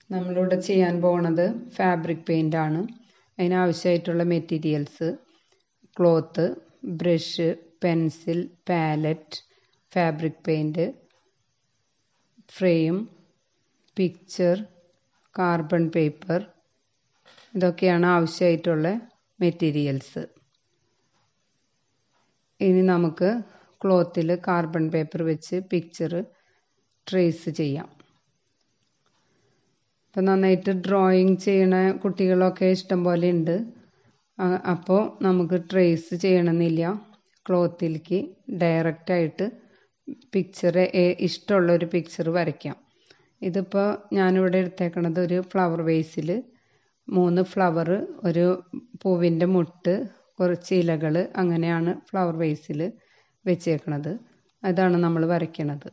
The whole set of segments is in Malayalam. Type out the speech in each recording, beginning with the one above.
നമ്മളിവിടെ ചെയ്യാൻ പോകുന്നത് ഫാബ്രിക് പെയിൻ്റ് ആണ് അതിനാവശ്യമായിട്ടുള്ള materials cloth brush pencil palette fabric paint frame picture carbon paper ഇതൊക്കെയാണ് ആവശ്യമായിട്ടുള്ള മെറ്റീരിയൽസ് ഇനി നമുക്ക് ക്ലോത്തിൽ കാർബൺ പേപ്പർ വെച്ച് പിക്ചർ ട്രേസ് ചെയ്യാം ഇപ്പം നന്നായിട്ട് ഡ്രോയിങ് ചെയ്യണ കുട്ടികളൊക്കെ ഇഷ്ടം പോലെ ഉണ്ട് അപ്പോൾ നമുക്ക് ട്രേസ് ചെയ്യണമെന്നില്ല ക്ലോത്തിലേക്ക് ഡയറക്റ്റായിട്ട് പിക്ചർ ഇഷ്ടമുള്ള ഒരു പിക്ചർ വരയ്ക്കാം ഇതിപ്പോൾ ഞാനിവിടെ എടുത്തേക്കണത് ഒരു ഫ്ലവർ വേസിൽ മൂന്ന് ഫ്ലവർ ഒരു പൂവിൻ്റെ മുട്ട് കുറച്ച് ഇലകൾ അങ്ങനെയാണ് ഫ്ലവർ വേസിൽ വെച്ചേക്കണത് അതാണ് നമ്മൾ വരയ്ക്കണത്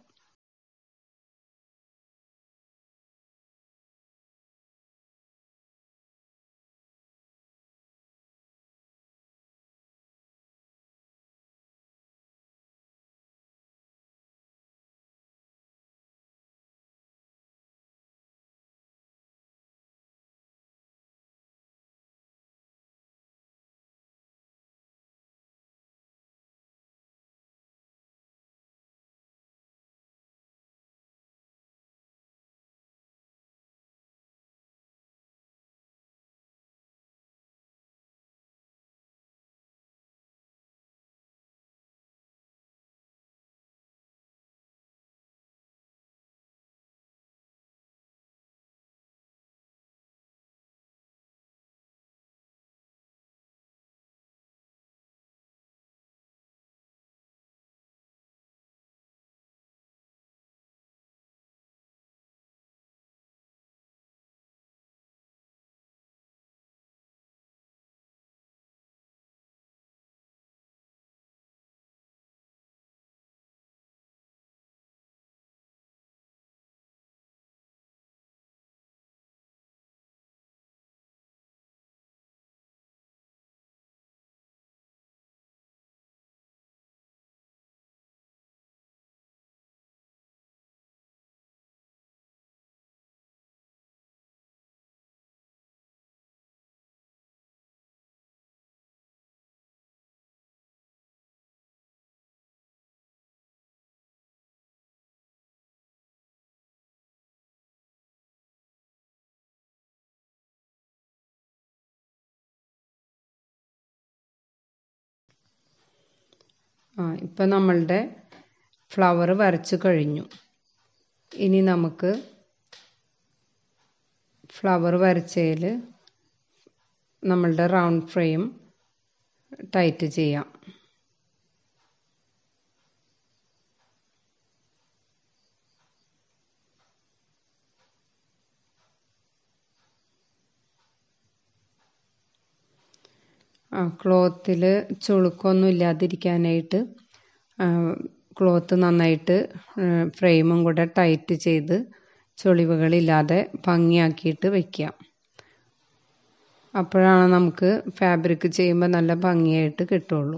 ആ ഇപ്പം നമ്മളുടെ ഫ്ലവർ വരച്ചു കഴിഞ്ഞു ഇനി നമുക്ക് ഫ്ലവർ വരച്ചതിൽ നമ്മളുടെ റൗണ്ട് ഫ്രെയിം ടൈറ്റ് ചെയ്യാം ആ ക്ലോത്തിൽ ചുളുക്കൊന്നും ഇല്ലാതിരിക്കാനായിട്ട് ക്ലോത്ത് നന്നായിട്ട് ഫ്രെയിമും കൂടെ ടൈറ്റ് ചെയ്ത് ചുളിവുകളില്ലാതെ ഭംഗിയാക്കിയിട്ട് വയ്ക്കുക അപ്പോഴാണ് നമുക്ക് ഫാബ്രിക് ചെയ്യുമ്പോൾ നല്ല ഭംഗിയായിട്ട് കിട്ടുള്ളൂ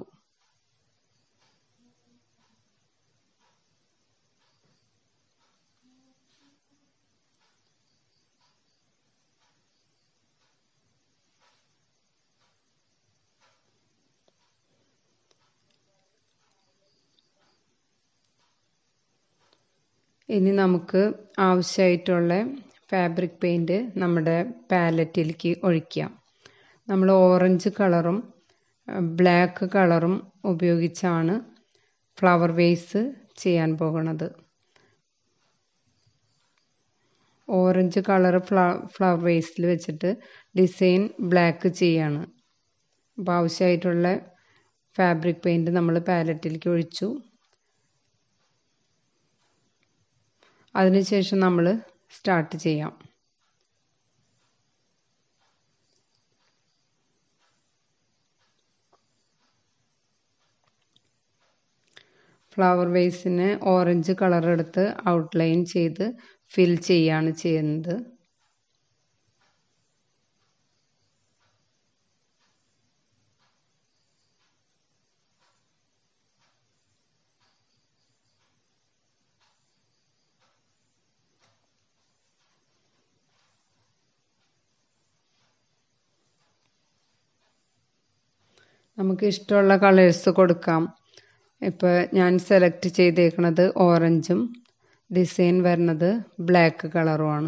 ഇനി നമുക്ക് ആവശ്യമായിട്ടുള്ള ഫാബ്രിക് പെയിൻറ് നമ്മുടെ പാലറ്റിലേക്ക് ഒഴിക്കാം നമ്മൾ ഓറഞ്ച് കളറും ബ്ലാക്ക് കളറും ഉപയോഗിച്ചാണ് ഫ്ലവർ വേസ് ചെയ്യാൻ പോകുന്നത് ഓറഞ്ച് കളർ ഫ്ലവർ വേസിൽ വെച്ചിട്ട് ഡിസൈൻ ബ്ലാക്ക് ചെയ്യാണ് അപ്പോൾ ആവശ്യമായിട്ടുള്ള ഫാബ്രിക് പെയിൻറ് നമ്മൾ പാലറ്റിലേക്ക് ഒഴിച്ചു അതിനുശേഷം നമ്മൾ സ്റ്റാർട്ട് ചെയ്യാം ഫ്ലവർ വേസിന് ഓറഞ്ച് കളർ എടുത്ത് ഔട്ട്ലൈൻ ചെയ്ത് ഫിൽ ചെയ്യാണ് ചെയ്യുന്നത് നമുക്ക് ഇഷ്ടമുള്ള കളേഴ്സ് കൊടുക്കാം ഇപ്പോൾ ഞാൻ സെലക്ട് ചെയ്തേക്കുന്നത് ഓറഞ്ചും ഡിസൈൻ വരുന്നത് ബ്ലാക്ക് കളറുമാണ്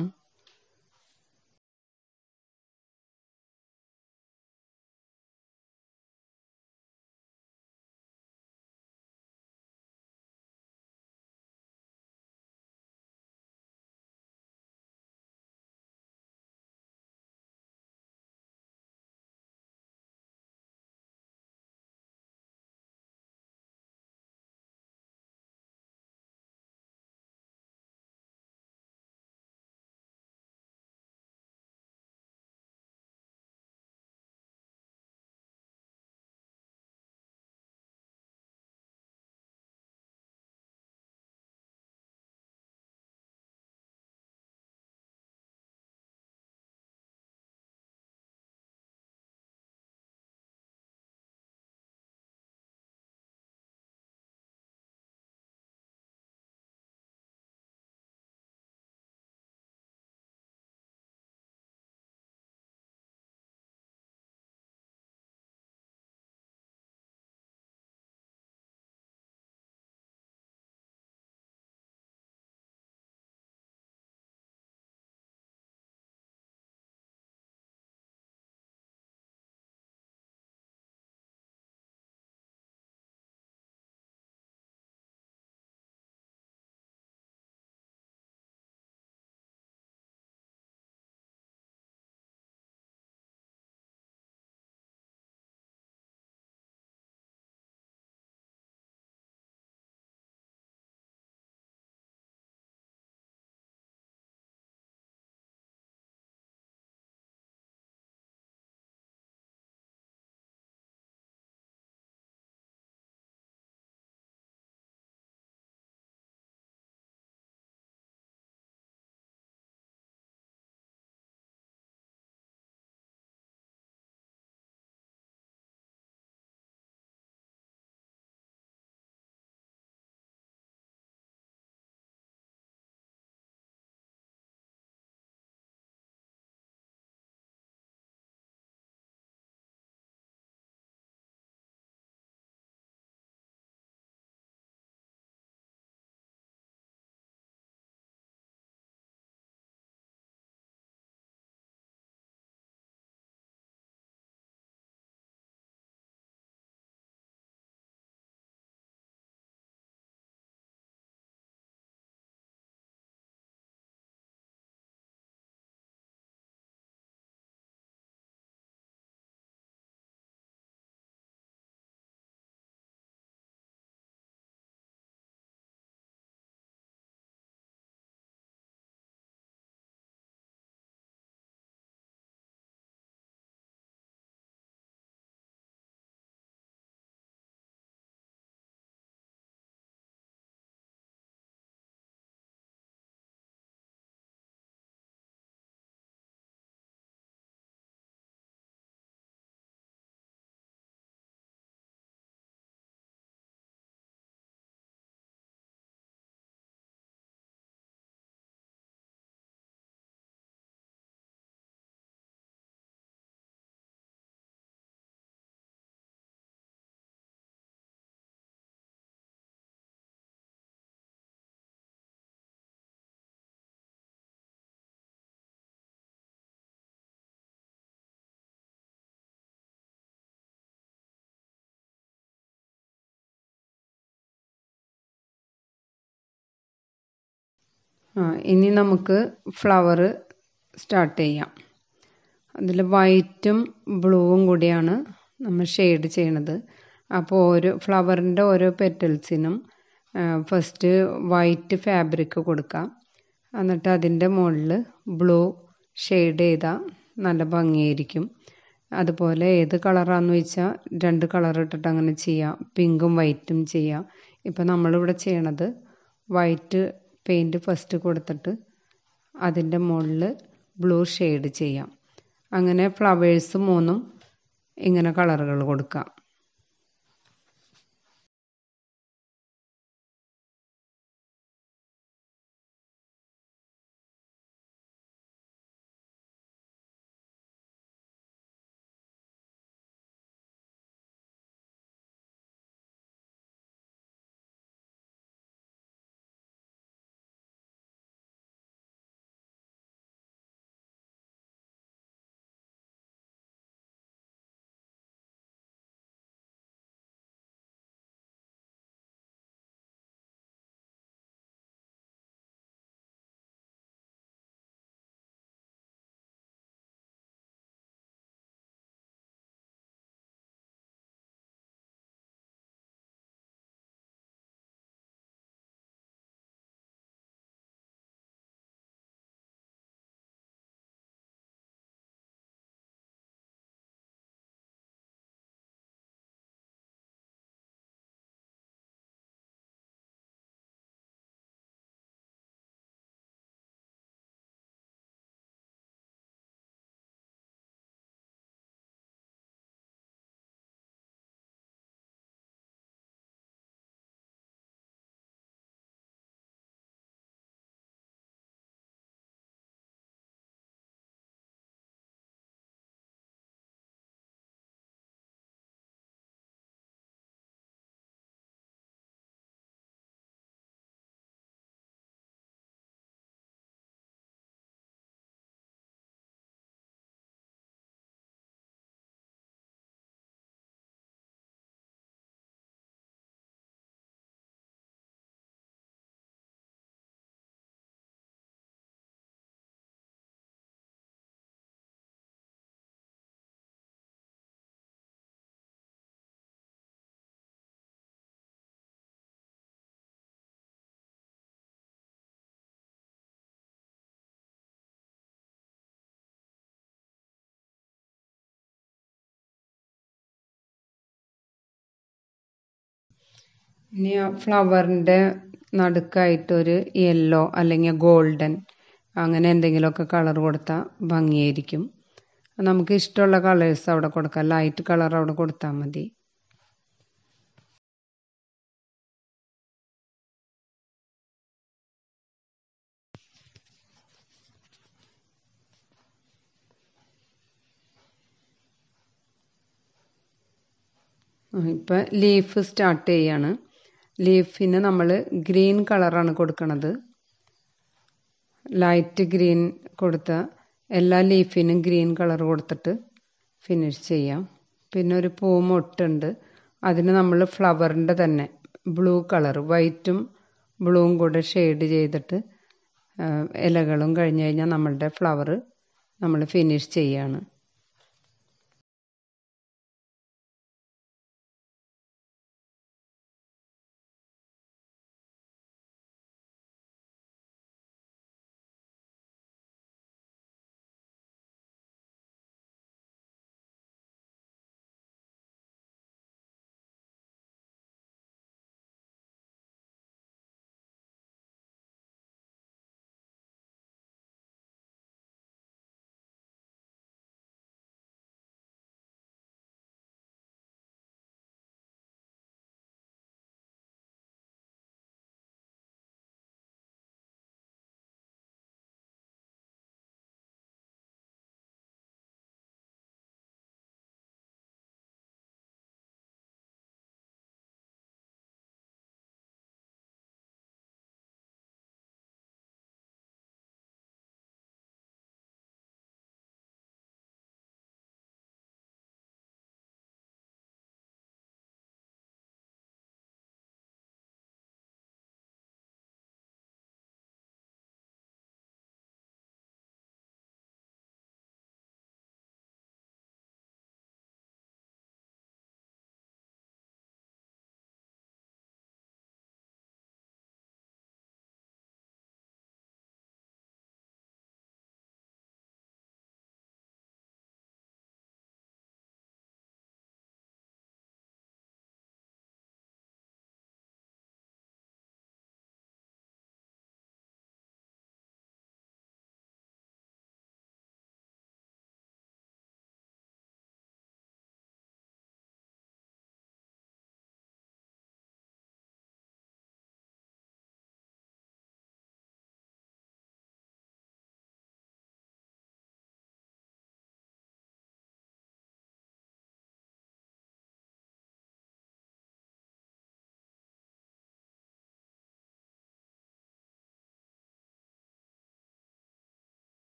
ആ ഇനി നമുക്ക് ഫ്ലവർ സ്റ്റാർട്ട് ചെയ്യാം അതിൽ വൈറ്റും ബ്ലൂവും കൂടിയാണ് നമ്മൾ ഷെയ്ഡ് ചെയ്യണത് അപ്പോൾ ഓരോ ഫ്ലവറിൻ്റെ ഓരോ പെറ്റൽസിനും ഫസ്റ്റ് വൈറ്റ് ഫാബ്രിക് കൊടുക്കാം എന്നിട്ട് അതിൻ്റെ മുകളിൽ ബ്ലൂ ഷെയ്ഡ് ചെയ്താൽ നല്ല ഭംഗിയായിരിക്കും അതുപോലെ ഏത് കളറാന്ന് വെച്ചാൽ രണ്ട് കളർ ഇട്ടിട്ട് അങ്ങനെ ചെയ്യാം പിങ്കും വൈറ്റും ചെയ്യാം ഇപ്പം നമ്മളിവിടെ ചെയ്യണത് വൈറ്റ് പെയിൻറ്റ് ഫസ്റ്റ് കൊടുത്തിട്ട് അതിൻ്റെ മുകളിൽ ബ്ലൂ ഷെയ്ഡ് ചെയ്യാം അങ്ങനെ ഫ്ലവേഴ്സ് മൂന്നും ഇങ്ങനെ കളറുകൾ കൊടുക്കാം ഇനി ആ ഫ്ലവറിൻ്റെ നടുക്കായിട്ടൊരു യെല്ലോ അല്ലെങ്കിൽ ഗോൾഡൻ അങ്ങനെ എന്തെങ്കിലുമൊക്കെ കളർ കൊടുത്താൽ ഭംഗിയായിരിക്കും നമുക്ക് ഇഷ്ടമുള്ള കളേഴ്സ് അവിടെ കൊടുക്കാം ലൈറ്റ് കളർ അവിടെ കൊടുത്താൽ മതി ഇപ്പം ലീഫ് സ്റ്റാർട്ട് ചെയ്യാണ് ലീഫിന് നമ്മൾ ഗ്രീൻ കളറാണ് കൊടുക്കുന്നത് ലൈറ്റ് ഗ്രീൻ കൊടുത്ത എല്ലാ ലീഫിനും ഗ്രീൻ കളർ കൊടുത്തിട്ട് ഫിനിഷ് ചെയ്യാം പിന്നെ ഒരു പൂമൊട്ടുണ്ട് അതിന് നമ്മൾ ഫ്ലവറിൻ്റെ തന്നെ ബ്ലൂ കളർ വൈറ്റും ബ്ലൂവും കൂടെ ഷെയ്ഡ് ചെയ്തിട്ട് ഇലകളും കഴിഞ്ഞ് കഴിഞ്ഞാൽ നമ്മളുടെ ഫ്ലവർ നമ്മൾ ഫിനിഷ് ചെയ്യാണ്